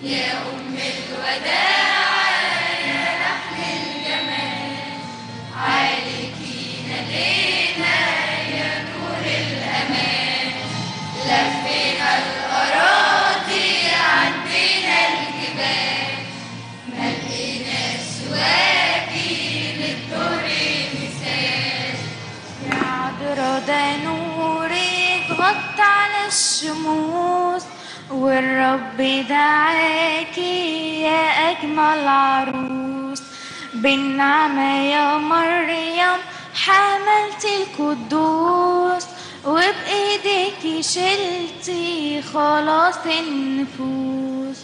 يا أم الوداع يا لحن الجمال عليكي نادينا يا نور الأمان لفينا الأراضي عدينا الجبال ملقينا سواكي للدور مثال يا عذرا ده نورك غطى على الشموس والرب دعاكي يا أجمل عروس بالنعمة يا مريم حملتي القدوس وبإيديكي شلتي خلاص النفوس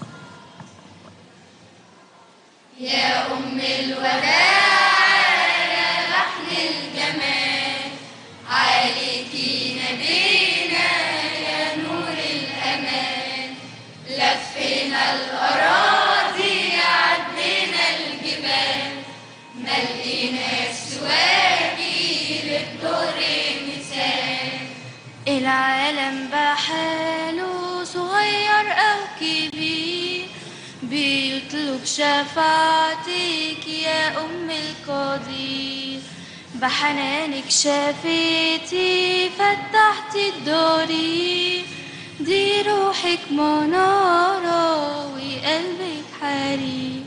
يا أم الوداع يا لحن الجمال عليكي نادينا يا نور الأمان لفينا الأراضي عدينا الجبال ملقينا سواقي للدور مثال العالم بحاله صغير أو كبير بيطلب شفاعتك يا أم القدير بحنانك شافيتي فتحتي الضرير دي روحك منارة وقلبك حرير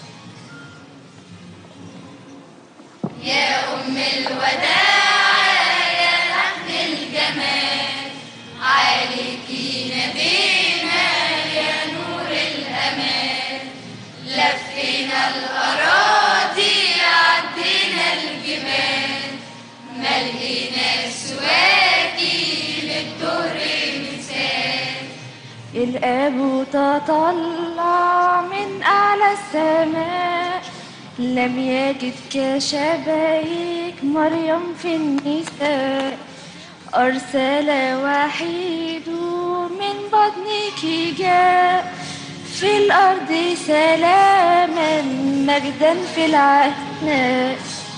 يا أم الوداع يا لحن الجمال عليكي نبينا يا نور الأمان لفينا الأراضي عدينا الجبال ملقينا سواكي للدور مثال الآب تطلع من أعلى السماء لم يجد كشبهك مريم في النساء أرسل وحيد من بطنك جاء في الأرض سلاما مجدا في العناء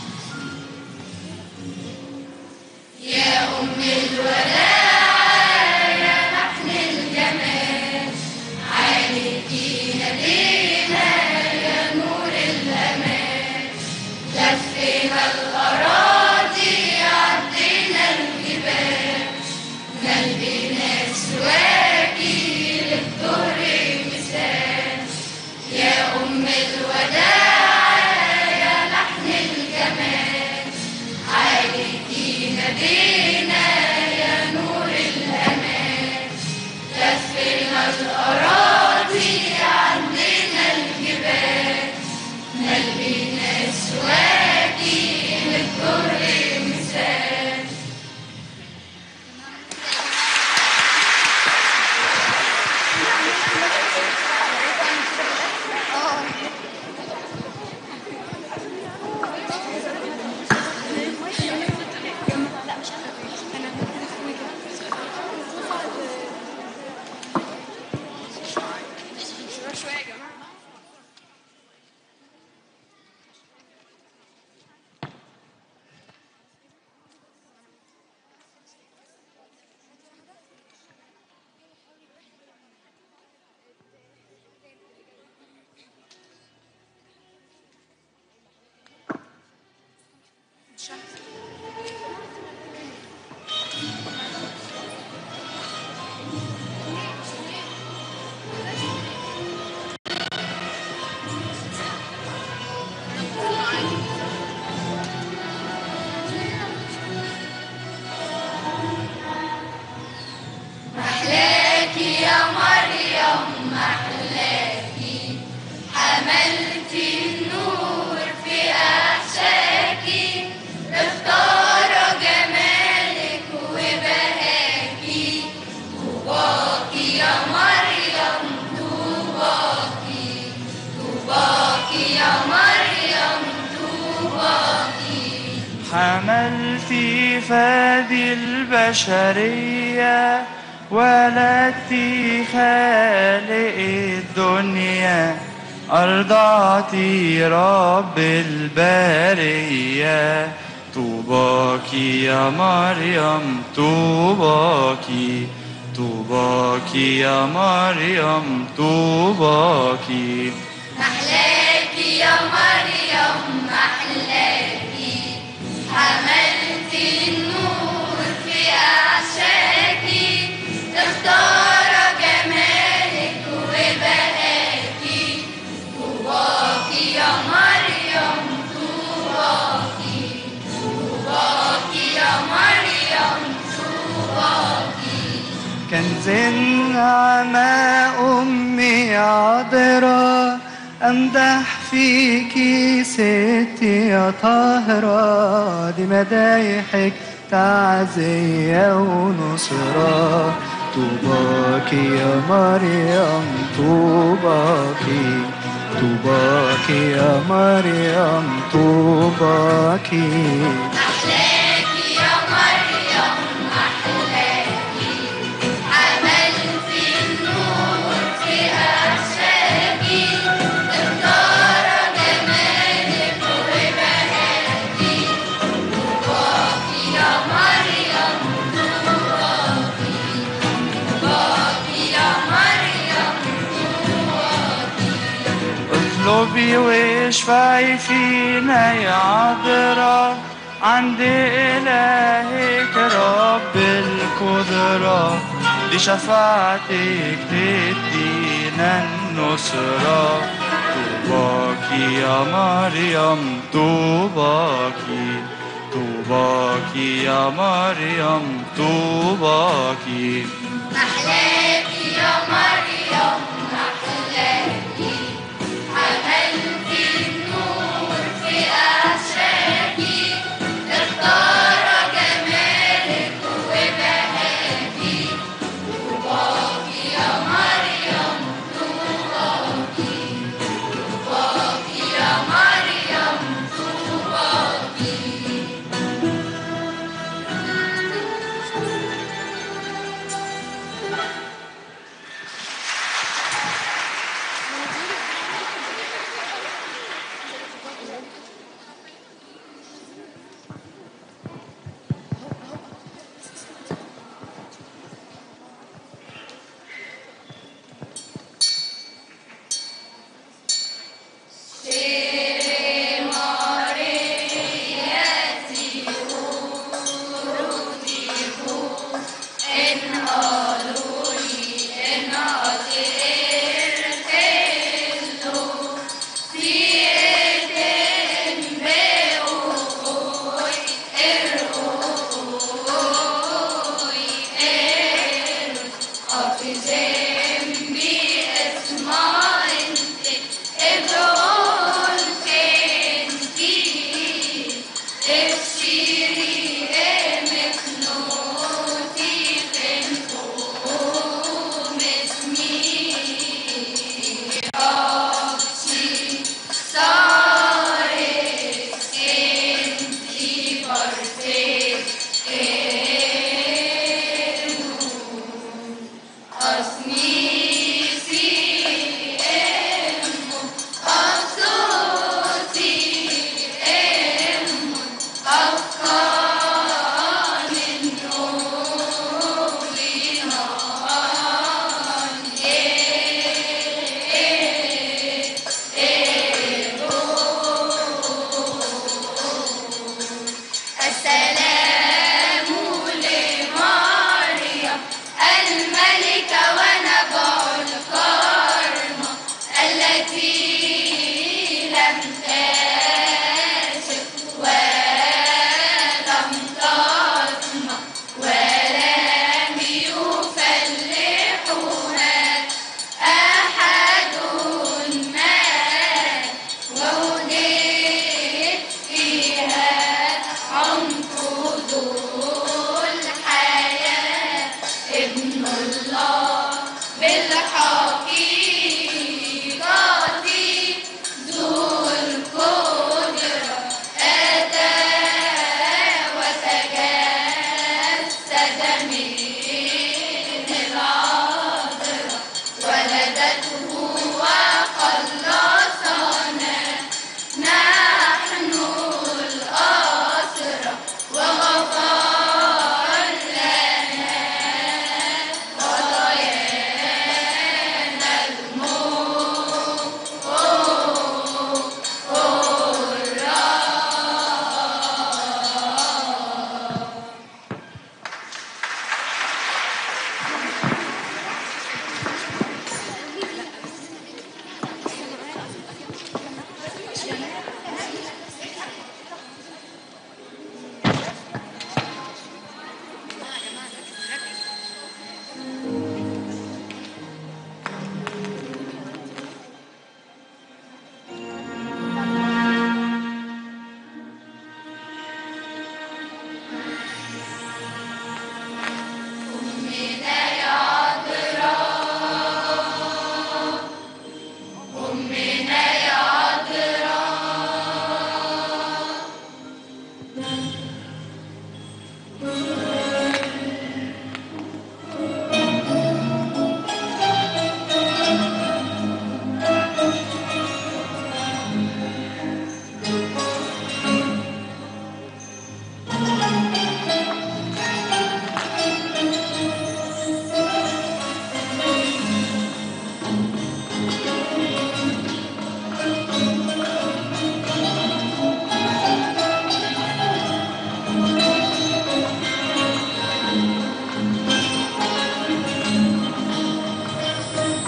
يا أم الوداع يا لحن الجمال عليكي نادينا يا نور الأمان لفينا الأراضي عدينا الجبال ملقينا سواكي للدور مثال يا أم الوداع يا لحن الجمال عليكي نادينا يا نور الأمان لفينا الأراضي عدينا الجبال ملقينا سواكي للدر مثال محلاكي يا مريم محلاكي حملتي النور في أحشاكي اختار جمالك وبهاكي طوباكي يا مريم طوباكي طوباكي يا مريم طوباكي حملتي فادي البشرية ولدتي خالق الدنيا أرضعتي رب البرية طوباكي يا مريم طوباكي طوباكي يا مريم طوباكي محلاكي يا مريم محلاكي حملتي النور في أعشاكي اختار جمالك وبهاكي طوباكي يا مريم طوباكي طوباكي يا مريم طوباكي كنز النعمة أمي عذراء أمدح فيكي ستي يا طاهرة دي مدايحك تعزية ونصرة طوباكي يا مريم طوباكي طوباكي يا مريم طوباكي محلاكي يا مريم محلاكي حملتي النور في أعشاكي اختار جمالك وبهاكي طوباكي يا مريم طوباكي طوباكي يا مريم اطلبي واشفعي فينا يا عذراء عند إلهك رب القدرة لشفاعتك تدينا النصرة طوباكي يا مريم طوباكي طوباكي يا مريم طوباكي محلاكي يا مريم محلاكي حملتي النور في أعشاكي اختار جمالك وبهاكي طوباكي يا مريم طوباكي طوباكي يا مريم طوباكي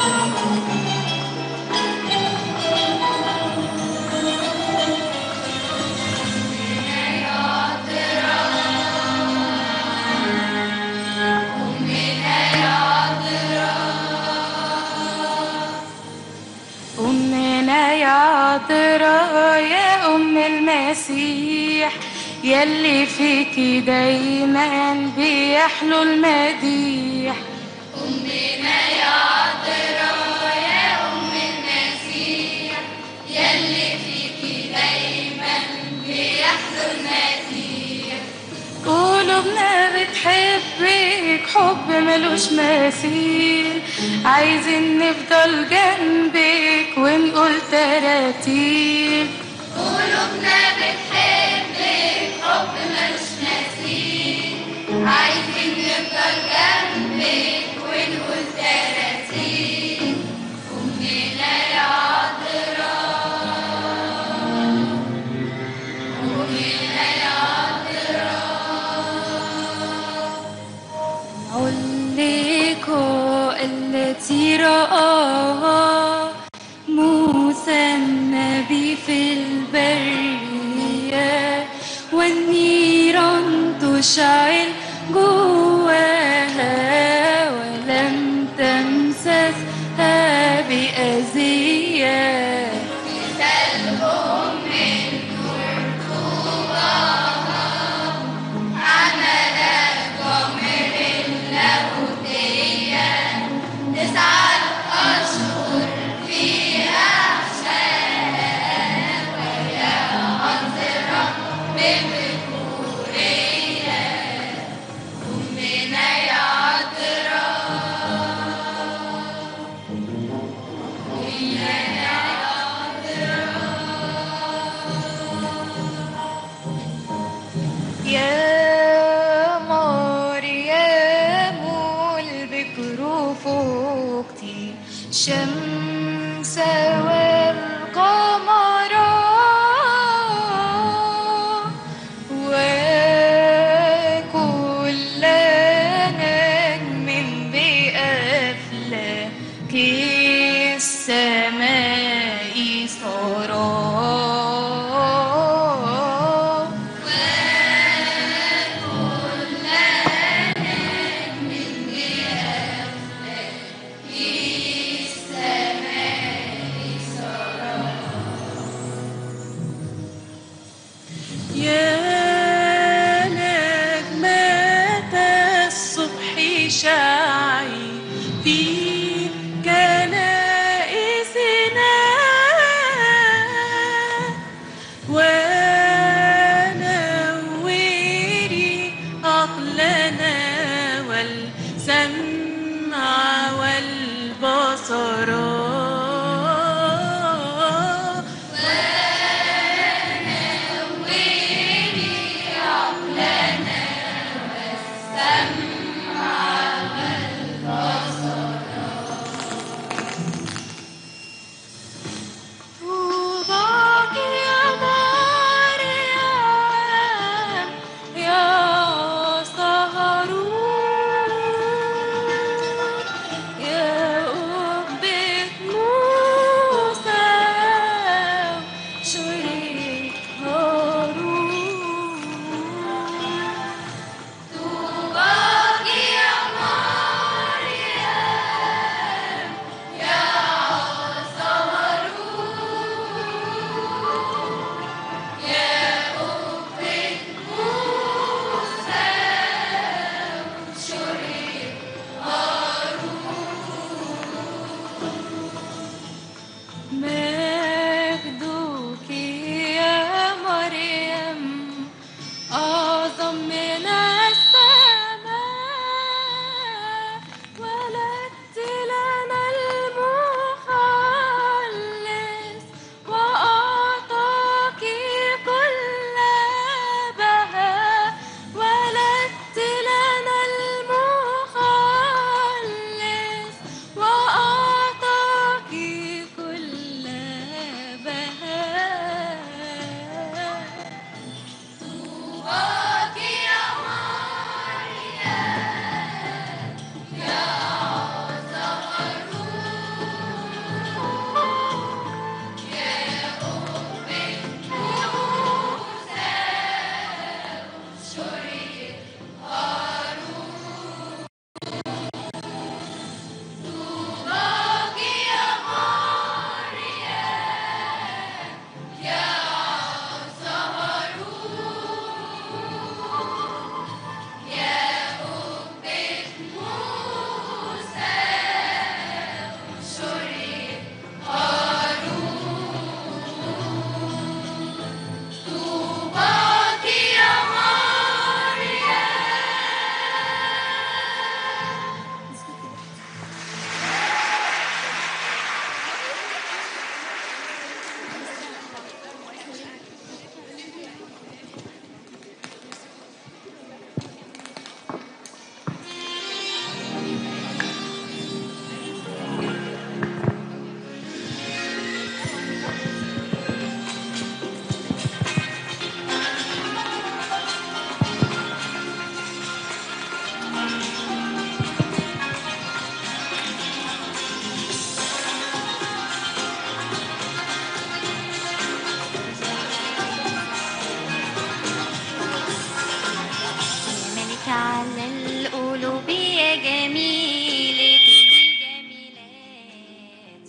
أمنا يا عذراء يا أم المسيح يلي فيكي دايما بيحلو المديح أمنا يا عذراء يا أم المسيح يلي فيكي دايما بيحلو المسيح قلوبنا بتحبك حب ملوش مثيل عايزين نفضل جنبك ونقول تراتيل قلوبنا بتحبك حب ملوش مثيل عايزين نفضل جنبك ونقول تراتيل أمنا يا عذراء أمنا يا عليكو التي رآها موسى النبي في البرية والنيران تشعل جواها ولم تمسسها بأذية مثالهم من نور طوباها عمل قمر اللاهوتية تسعة أشهر فيها أحشاء ويا عذرا بذكورية أمنا يا عذراء يا مريم البكر فوقتي شمس والقمر وكل نجم بأفلاك السماء سرى يا نجمة الصبح شعي في كنائسنا ونوري عقلنا والسمع والبصر طوباك يا مريم يا سهرون يا أم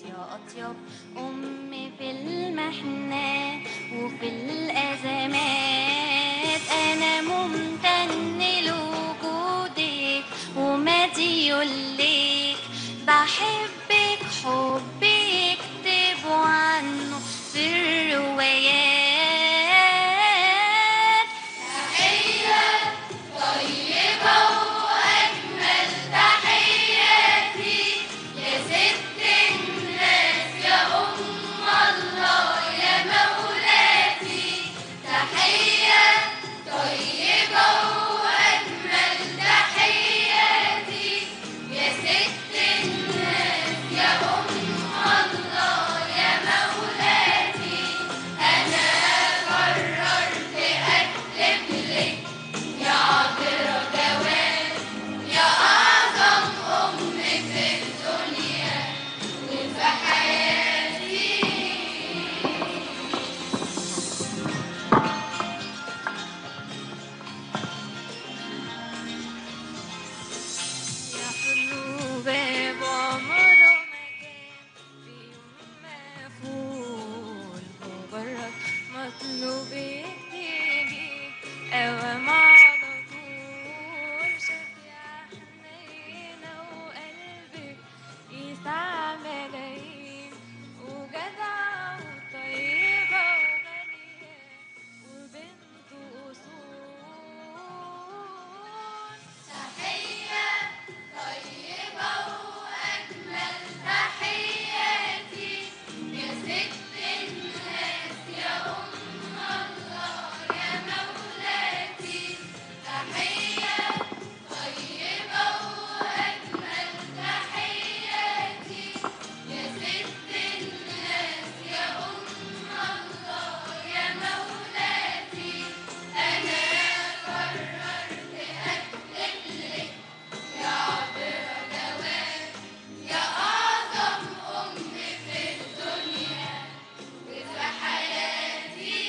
يا أطيب أم في المحنة وفي الأزمات أنا ممتن لوجودك ومديون ليك بحبك حب يكتب عنه في الروايات تحية طيبة وأجمل تحياتي يا ست الناس يا أم الله يا مولاتي تحية طيبة وأجمل تحياتي يا ست الناس يا أم الله يا مولاتي أنا قررت أكتب لك يا عطرة جواد يا أعظم أم في الدنيا وفي حياتي يا حلو باب عمره مكان في يوم مقفول مجرد مطلوب تيجي قوام على طول شفيع حنينة وقلبك يسعى ملايين وجدعة وطيبة وغنية وبنت أصول تحية طيبة وأجمل تحياتي يا ست الناس يا أم الله يا مولاتي تحية طيبة وأجمل تحياتي يا ست الناس يا أم الله يا مولاتي أنا قررت أكتب لك يا عطرة جواد يا أعظم أم في الدنيا وفي حياتي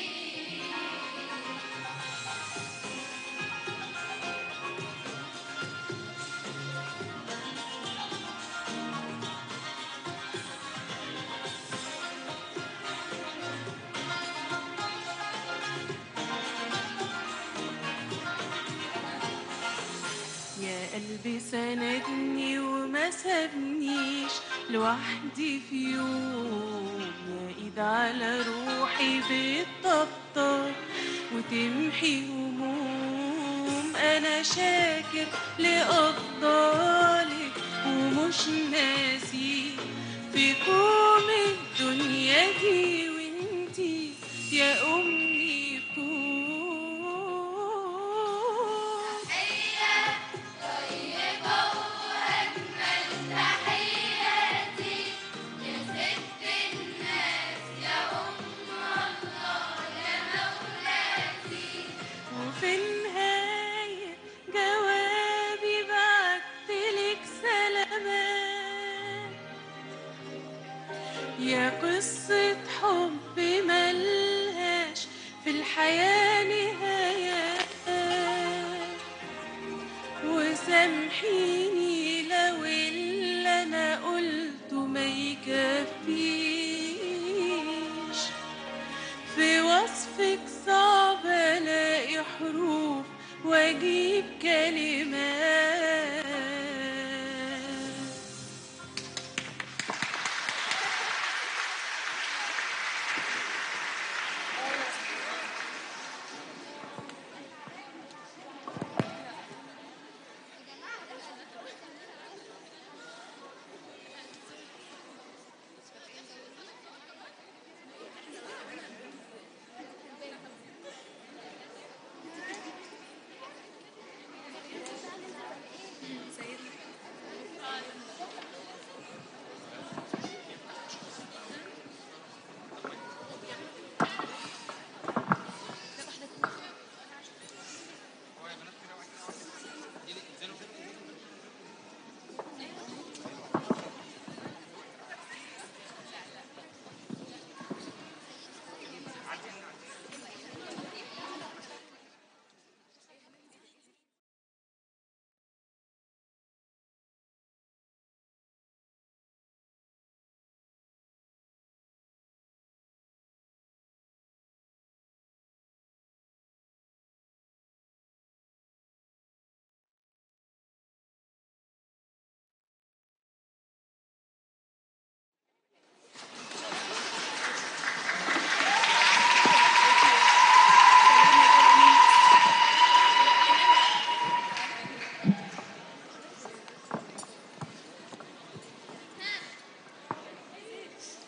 يا قلبي سندني وما سابنيش لوحدي في يوم يا ايد على روحي بتطبطب وتمحي هموم انا شاكر لأفضالك ومش ناسي في كوم الدنيا دي وانتي يا امي كون تحية طيبة وأجمل تحياتي يا ست الناس يا أم الله يا مولاتي وفي النهاية جوابي بعتلك سلامات يا قصة حب ملهاش في الحياة نهايات وسامحيني لو اللي أنا قلته ما يكفيش في وصفك صعب الاقي حروف واجيب كلمات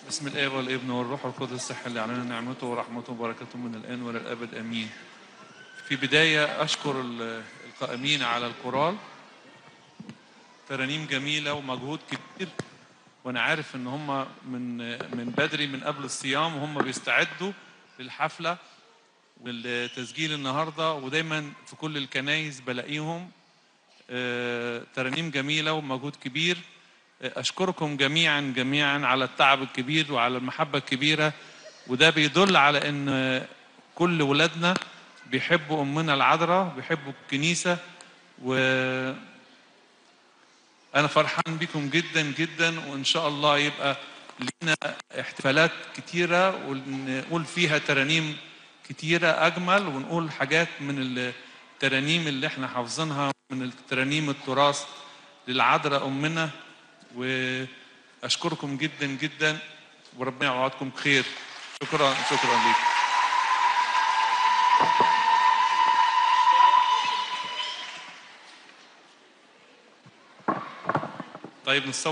بسم الآب والابن والروح القدس اللي علينا نعمته ورحمته وبركاته من الآن وإلى الأبد آمين. في بداية أشكر ال- القائمين على الكورال ترانيم جميلة ومجهود كبير وأنا عارف إن هم من من بدري من قبل الصيام وهم بيستعدوا للحفلة والتسجيل النهارده ودايما في كل الكنايس بلاقيهم آه، ترانيم جميلة ومجهود كبير أشكركم جميعا جميعا على التعب الكبير وعلى المحبة الكبيرة وده بيدل على أن كل ولادنا بيحبوا أمنا العذراء بيحبوا الكنيسة و أنا فرحان بكم جدا جدا وإن شاء الله يبقى لنا احتفالات كتيرة ونقول فيها ترانيم كتيرة أجمل ونقول حاجات من الترانيم اللي احنا حافظينها من الترانيم التراث للعذراء أمنا واشكركم جدا جدا وربنا يوعدكم بخير شكرا شكرا ليك طيب نصور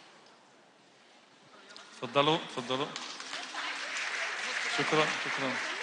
اتفضلوا اتفضلوا شكرا شكرا